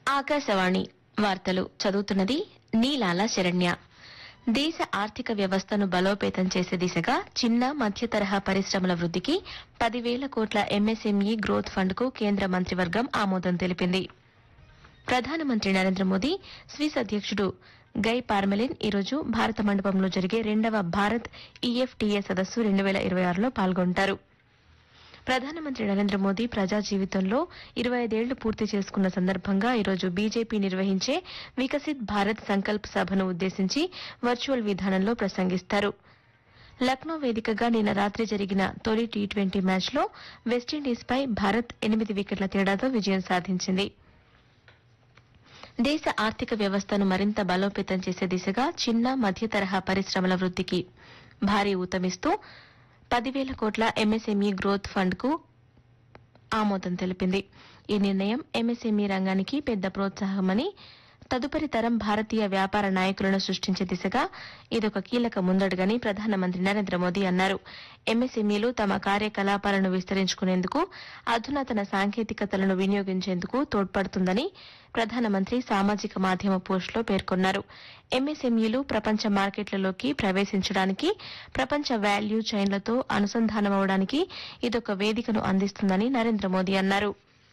ఆకాశవాణి వార్తలు చదువుతున్నది నీలాల శరణ్య దేశ ఆర్థిక వ్యవస్థను బలోపేతం చేసే దిశగా చిన్న మధ్య తరహా పరిశ్రమల వృద్దికి పదివేల కోట్ల ఎంఎస్ఎంఈ గ్రోత్ ఫండ్ కు కేంద్ర మంత్రివర్గం ఆమోదం తెలిపింది ప్రధానమంత్రి నరేంద్ర మోదీ స్విస్ అధ్యక్షుడు గై పార్మెలిన్ ఈరోజు భారత మండపంలో జరిగే రెండవ భారత్ ఈఎఫ్టీఏ సదస్సు రెండు వేల ఇరవై ఆరులో పాల్గొంటారు ప్రధానమంత్రి నరేంద్ర మోదీ ప్రజా జీవితంలో ఇరవై ఐదేళ్లు పూర్తి చేసుకున్న సందర్భంగా ఈరోజు బీజేపీ నిర్వహించే వికసిత్ భారత్ సంకల్ప్ సభను ఉద్దేశించి వర్చువల్ విధానంలో ప్రసంగిస్తారు లక్నో వేదికగా నిన్న రాత్రి జరిగిన తొలి టీ ట్వంటీ మ్యాచ్లో వెస్టిండీస్పై భారత్ ఎనిమిది వికెట్ల తేడాతో విజయం సాధించింది దేశ ఆర్థిక వ్యవస్థను మరింత బలోపేతం చేసే దిశగా చిన్న మధ్య తరహా పరిశ్రమల వృద్దికి భారీ ఊతమిస్తూ పదివేల కోట్ల ఎంఎస్ఎంఈ గ్రోత్ ఫండ్ కు ఆమోదం తెలిపింది ఈ నిర్ణయం ఎంఎస్ఎంఈ రంగానికి పెద్ద ప్రోత్సాహమని తదుపరి తరం భారతీయ వ్యాపార నాయకులను సృష్టించే దిశగా ఇదొక కీలక ముందడుగని ప్రధానమంత్రి నరేంద్ర మోదీ అన్నారు ఎంఎస్ఎంఈలు తమ కార్యకలాపాలను విస్తరించుకునేందుకు అధునాతన సాంకేతికతలను వినియోగించేందుకు తోడ్పడుతుందని ప్రధానమంత్రి సామాజిక మాధ్యమ పోస్టులో పేర్కొన్నారు ఎంఎస్ఎంఈలు ప్రపంచ మార్కెట్లలోకి ప్రవేశించడానికి ప్రపంచ వాల్యూ చైన్లతో అనుసంధానమవడానికి ఇదొక వేదికను అందిస్తుందని నరేంద్ర మోదీ అన్నారు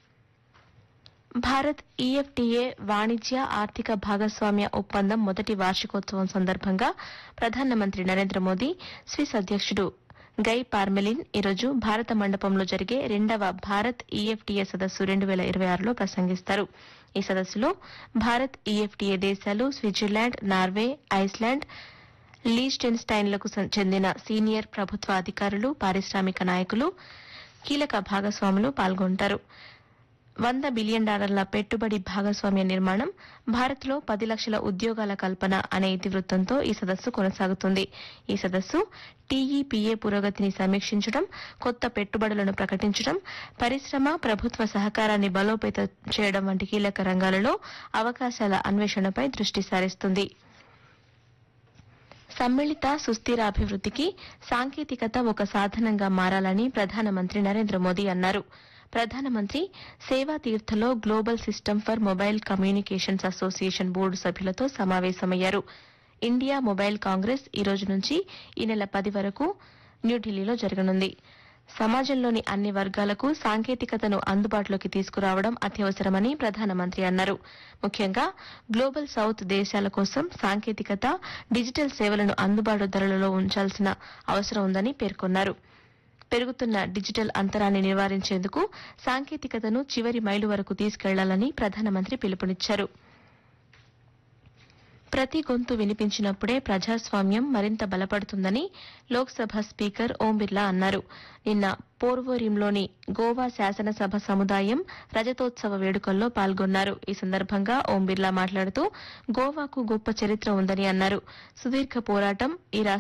భారత్ ఈఎఫ్టీఏ వాణిజ్య ఆర్థిక భాగస్వామ్య ఒప్పందం మొదటి వార్షికోత్సవం సందర్భంగా ప్రధానమంత్రి నరేంద్ర మోదీ స్విస్ అధ్యక్షుడు గై పార్మెలిన్ ఈరోజు భారత మండపంలో జరిగే రెండవ భారత్ ఈఎఫ్టీఏ సదస్సు రెండు వేల ఇరవై ఆరులో ప్రసంగిస్తారు ఈ సదస్సులో భారత్ ఈఎఫ్టీఏ దేశాలు స్విట్జర్లాండ్ నార్వే ఐస్లాండ్ లీస్టెన్స్టైన్లకు సం- చెందిన సీనియర్ ప్రభుత్వ అధికారులు పారిశ్రామిక నాయకులు కీలక భాగస్వాములు పాల్గొంటారు వంద బిలియన్ డాలర్ల పెట్టుబడి భాగస్వామ్య నిర్మాణం భారత్లో పది లక్షల ఉద్యోగాల కల్పన అనే ఇతివృత్తంతో ఈ సదస్సు కొనసాగుతుంది ఈ సదస్సు టీఈపీఏ పురోగతిని సమీక్షించడం కొత్త పెట్టుబడులను ప్రకటించడం పరిశ్రమ ప్రభుత్వ సహకారాన్ని బలోపేతం చేయడం వంటి కీలక రంగాలలో అవకాశాల అన్వేషణపై దృష్టి సారిస్తుంది సమ్మిళిత సుస్థిర అభివృద్దికి సాంకేతికత ఒక సాధనంగా మారాలని ప్రధానమంత్రి నరేంద్ర మోదీ అన్నారు ప్రధానమంత్రి సేవా తీర్థలో global system for mobile communications association board సభ్యులతో సమావేశమయ్యారు ఇండియా మొబైల్ కాంగ్రెస్ ఈ రోజు నుంచి ఈ నెల పది వరకు న్యూఢిల్లీలో జరగనుంది సమాజంలోని అన్ని వర్గాలకు సాంకేతికతను అందుబాటులోకి తీసుకురావడం అత్యవసరమని ప్రధానమంత్రి అన్నారు ముఖ్యంగా గ్లోబల్ సౌత్ దేశాల కోసం సాంకేతికత డిజిటల్ సేవలను అందుబాటు ధరలలో ఉంచాల్సిన అవసరం ఉందని పేర్కొన్నారు పెరుగుతున్న డిజిటల్ అంతరాన్ని నివారించేందుకు సాంకేతికతను చివరి మైలు వరకు తీసుకెళ్లాలని ప్రధానమంత్రి పిలుపునిచ్చారు ప్రతి గొంతు వినిపించినప్పుడే ప్రజాస్వామ్యం మరింత బలపడుతుందని లోక్సభ స్పీకర్ ఓం బిర్లా అన్నారు నిన్న పోర్వోరియంలోని గోవా శాసనసభ సముదాయం రజతోత్సవ వేడుకల్లో పాల్గొన్నారు ఈ సందర్భంగా ఓం బిర్లా మాట్లాడుతూ గోవాకు గొప్ప చరిత్ర ఉందని అన్నారు సుదీర్ఘ పోరాటం ఈ రాష్ట్ర